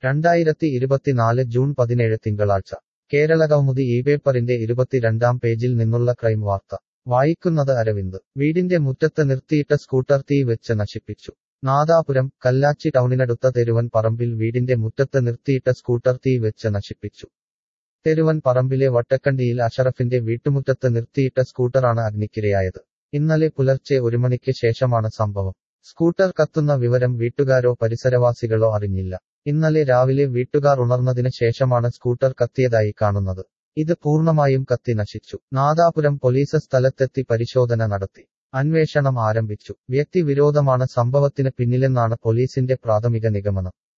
രണ്ടായിരത്തി ഇരുപത്തിനാല് ജൂൺ പതിനേഴ് തിങ്കളാഴ്ച കേരളകൗമുദി ഈ പേപ്പറിന്റെ ഇരുപത്തിരണ്ടാം പേജിൽ നിന്നുള്ള ക്രൈം വാർത്ത വായിക്കുന്നത് അരവിന്ദ് വീടിന്റെ മുറ്റത്ത് നിർത്തിയിട്ട സ്കൂട്ടർ തീ വെച്ച് നശിപ്പിച്ചു നാദാപുരം കല്ലാച്ചി ടൗണിനടുത്ത തെരുവൻ പറമ്പിൽ വീടിന്റെ മുറ്റത്ത് നിർത്തിയിട്ട സ്കൂട്ടർ തീ വെച്ച് നശിപ്പിച്ചു തെരുവൻ പറമ്പിലെ വട്ടക്കണ്ടിയിൽ അഷറഫിന്റെ വീട്ടുമുറ്റത്ത് നിർത്തിയിട്ട സ്കൂട്ടറാണ് അഗ്നിക്കിരയായത് ഇന്നലെ പുലർച്ചെ ഒരു മണിക്ക് ശേഷമാണ് സംഭവം സ്കൂട്ടർ കത്തുന്ന വിവരം വീട്ടുകാരോ പരിസരവാസികളോ അറിഞ്ഞില്ല ഇന്നലെ രാവിലെ വീട്ടുകാർ ഉണർന്നതിന് ശേഷമാണ് സ്കൂട്ടർ കത്തിയതായി കാണുന്നത് ഇത് പൂർണ്ണമായും കത്തി നശിച്ചു നാദാപുരം പോലീസ് സ്ഥലത്തെത്തി പരിശോധന നടത്തി അന്വേഷണം ആരംഭിച്ചു വ്യക്തിവിരോധമാണ് സംഭവത്തിന് പിന്നിലെന്നാണ് പോലീസിന്റെ പ്രാഥമിക നിഗമനം